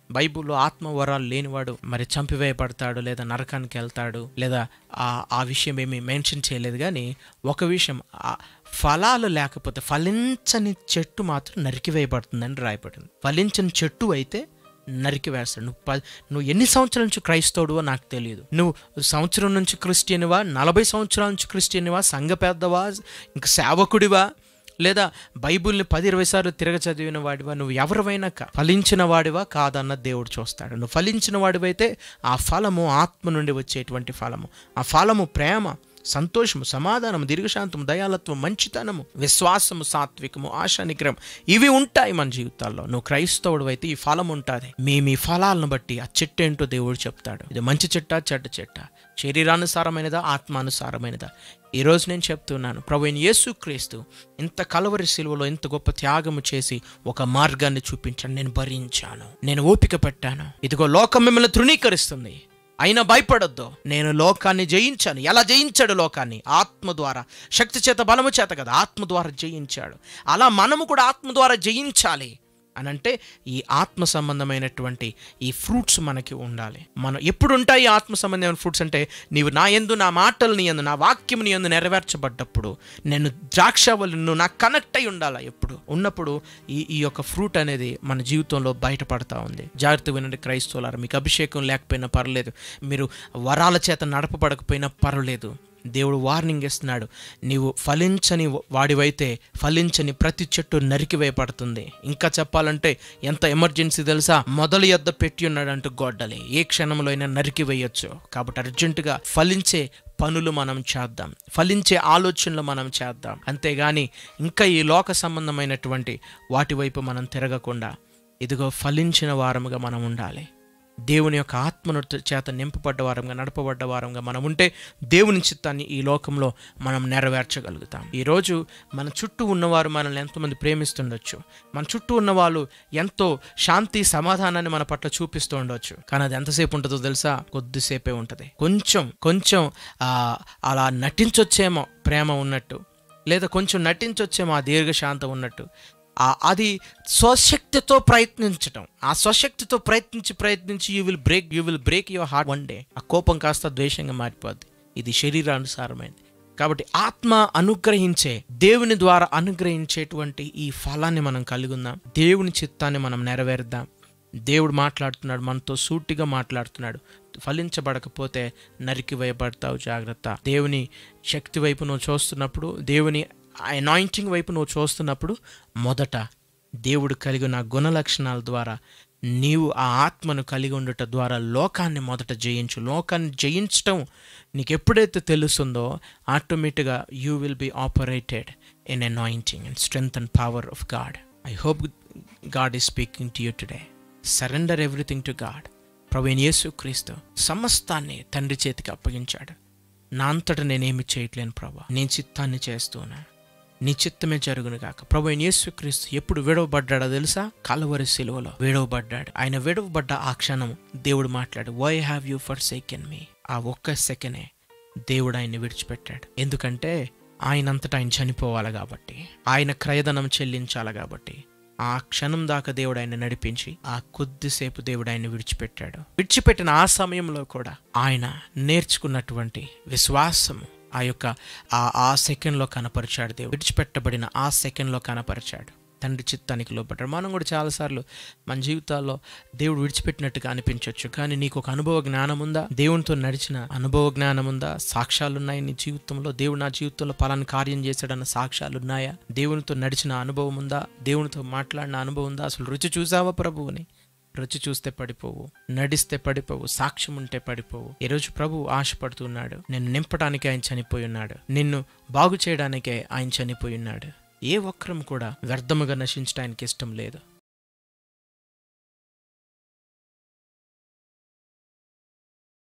బైబిల్లో ఆత్మ వరాలు లేనివాడు మరి చంపివేయబడతాడు లేదా నరకానికి వెళ్తాడు లేదా ఆ ఆ విషయం ఏమీ మెన్షన్ చేయలేదు కానీ ఒక విషయం ఆ ఫలాలు లేకపోతే ఫలించని చెట్టు మాత్రం నరికివేయబడుతుందని రాయబడింది ఫలించని చెట్టు అయితే నరికి వేస్తాడు నువ్వు ప- నువ్వు ఎన్ని సంవత్సరాల నుంచి క్రైస్తవుడువో నాకు తెలియదు నువ్వు సంవత్సరం నుంచి క్రిస్టియన్వా నలభై సంవత్సరాల నుంచి క్రిస్టియన్వా సంఘ పెద్దవా ఇంక సేవకుడివా లేదా బైబిల్ని పది ఇరవై సార్లు తిరగ చదివిన వాడివా నువ్వు ఎవరివైనా కా ఫలించిన వాడివా కాదన్న దేవుడు చూస్తాడు నువ్వు ఫలించిన వాడివైతే ఆ ఫలము ఆత్మ నుండి వచ్చేటువంటి ఫలము ఆ ఫలము ప్రేమ సంతోషము సమాధానము దీర్ఘశాంతము దయాలత్వం మంచితనము విశ్వాసము సాత్వికము ఆశా నిగ్రహం ఇవి ఉంటాయి మన జీవితాల్లో నువ్వు క్రైస్తవుడు అయితే ఈ ఫలం ఉంటుంది మీ మీ ఫలాలను బట్టి ఆ చెట్టు ఏంటో దేవుడు చెప్తాడు ఇది మంచి చెట్ట చెడ్డ చెట్ట శరీరానుసారమైనదా ఆత్మానుసారమైనదా ఈ రోజు నేను చెప్తున్నాను ప్రభు అయిన యేసుక్రీస్తు ఇంత కలవరి శిలువలో ఇంత గొప్ప త్యాగము చేసి ఒక మార్గాన్ని చూపించాను నేను భరించాను నేను ఓపిక పెట్టాను ఇదిగో లోకం మిమ్మల్ని తృణీకరిస్తుంది అయినా భయపడొద్దు నేను లోకాన్ని జయించాను ఎలా జయించాడు లోకాన్ని ఆత్మ ద్వారా శక్తి చేత బలము చేత కదా ఆత్మ ద్వారా జయించాడు అలా మనము కూడా ఆత్మ ద్వారా జయించాలి అని అంటే ఈ ఆత్మ సంబంధమైనటువంటి ఈ ఫ్రూట్స్ మనకి ఉండాలి మనం ఎప్పుడు ఉంటాయి ఈ ఆత్మ సంబంధమైన ఫ్రూట్స్ అంటే నీవు నా ఎందు నా మాటలు నీ ఎందు నా వాక్యం నీ ఎందు నెరవేర్చబడ్డప్పుడు నేను ద్రాక్షవల్లి నువ్వు నాకు కనెక్ట్ అయి ఉండాలా ఎప్పుడు ఉన్నప్పుడు ఈ ఈ యొక్క ఫ్రూట్ అనేది మన జీవితంలో బయటపడతా ఉంది జాగ్రత్త వినండి క్రైస్తవులారు మీకు అభిషేకం లేకపోయినా పర్లేదు మీరు వరాల చేత నడపబడకపోయినా పర్వాలేదు దేవుడు వార్నింగ్ ఇస్తున్నాడు నీవు ఫలించని వాడివైతే ఫలించని ప్రతి చెట్టు నరికివేయబడుతుంది ఇంకా చెప్పాలంటే ఎంత ఎమర్జెన్సీ తెలుసా మొదలు యొద్ద పెట్టి ఉన్నాడంటూ గొడ్డలి ఏ క్షణంలో అయినా నరికివేయొచ్చు కాబట్టి అర్జెంటుగా ఫలించే పనులు మనం చేద్దాం ఫలించే ఆలోచనలు మనం చేద్దాం అంతేగాని ఇంకా ఈ లోక సంబంధమైనటువంటి వాటి వైపు మనం తిరగకుండా ఇదిగో ఫలించిన వారముగా మనం ఉండాలి దేవుని యొక్క ఆత్మను చేత నింపబడ్డ వారంగా నడపబడ్డ వారంగా మనం ఉంటే దేవుని చిత్తాన్ని ఈ లోకంలో మనం నెరవేర్చగలుగుతాం ఈరోజు మన చుట్టూ ఉన్నవారు మనల్ని ఎంతమంది ప్రేమిస్తుండొచ్చు మన చుట్టూ ఉన్న వాళ్ళు ఎంతో శాంతి సమాధానాన్ని మన పట్ల చూపిస్తూ ఉండొచ్చు కానీ అది ఎంతసేపు ఉంటుందో తెలుసా కొద్దిసేపే ఉంటుంది కొంచెం కొంచెం ఆ, అలా నటించొచ్చేమో ప్రేమ ఉన్నట్టు లేదా కొంచెం నటించొచ్చేమో ఆ దీర్ఘశాంతం ఉన్నట్టు ఆ- అది స్వశక్తితో ప్రయత్నించటం ఆ స్వశక్తితో ప్రయత్నించి ప్రయత్నించి you will break you will break your heart one day ఆ కోపం కాస్త ద్వేషంగా మారిపోద్ది ఇది శరీరానుసారమైనది కాబట్టి ఆత్మ అనుగ్రహించే దేవుని ద్వారా అనుగ్రహించేటువంటి ఈ ఫలాన్ని మనం కలిగి ఉందాం దేవుని చిత్తాన్ని మనం నెరవేరుద్దాం దేవుడు మాట్లాడుతున్నాడు మనతో సూటిగా మాట్లాడుతున్నాడు ఫలించబడకపోతే నరికి వేయబడతావు జాగ్రత్త దేవుని శక్తి వైపు నువ్వు చూస్తున్నప్పుడు దేవుని అనాయింటింగ్ వైపు నువ్వు చూస్తున్నప్పుడు మొదట దేవుడు కలిగిన గుణ లక్షణాల ద్వారా నీవు ఆ ఆత్మను కలిగి ఉండట ద్వారా లోకాన్ని మొదట జయించు లోకాన్ని జయించటం నీకు ఎప్పుడైతే తెలుస్తుందో ఆటోమేటిక్గా you will be operated in anointing and strength and power of God I hope God is speaking to you today surrender everything to God Praveen Yesu Kreestu సమస్తాన్ని తండ్రి చేతికి అప్పగించాడు నా అంతటా నేనేమి చేయట్లేను ప్రభా నేను చిత్తాన్ని చేస్తున్నాను నీ చిత్తమే జరుగును గాక ప్రభు అయిన యేసుక్రీస్తు ఎప్పుడు విడవబడ్డాడో తెలుసా కలవరి సిలువలో విడవబడ్డాడు ఆయన విడవబడ్డ ఆ క్షణం దేవుడు మాట్లాడు why have you forsaken me ఆ ఒక్క సెకండే దేవుడు ఆయన్ని విడిచిపెట్టాడు ఎందుకంటే ఆయనంతటా ఆయన చనిపోవాలి కాబట్టి ఆయన క్రయధనం చెల్లించాలి కాబట్టి ఆ క్షణం దాకా దేవుడు ఆయన నడిపించి ఆ కొద్దిసేపు దేవుడు ఆయన విడిచిపెట్టాడు విడిచిపెట్టిన ఆ సమయంలో కూడా ఆయన నేర్చుకున్నటువంటి విశ్వాసము ఆ యొక్క ఆ ఆ సెకండ్లో కనపరిచాడు దేవుడు విడిచిపెట్టబడిన ఆ సెకండ్లో కనపరిచాడు తండ్రి చిత్తానికి లోపడ్డాడు మనం కూడా చాలాసార్లు మన జీవితాల్లో దేవుడు విడిచిపెట్టినట్టుగా అనిపించవచ్చు కానీ నీకు ఒక అనుభవ జ్ఞానం ఉందా దేవునితో నడిచిన అనుభవ జ్ఞానం ఉందా సాక్ష్యాలు ఉన్నాయి నీ జీవితంలో దేవుడు నా జీవితంలో పలాని కార్యం చేశాడన్న సాక్ష్యాలు ఉన్నాయా దేవునితో నడిచిన అనుభవం ఉందా దేవునితో మాట్లాడిన అనుభవం ఉందా అసలు రుచి చూసావా ప్రభువుని రుచి చూస్తే పడిపోవు నడిస్తే పడిపోవు సాక్ష్యం ఉంటే పడిపోవు ఈరోజు ప్రభు ఆశపడుతున్నాడు నిన్ను నింపడానికి ఆయన చనిపోయి ఉన్నాడు నిన్ను బాగు చేయడానికే ఆయన చనిపోయి ఉన్నాడు ఏ ఒక్కరం కూడా వ్యర్థముగా నశించడానికి ఇష్టం లేదు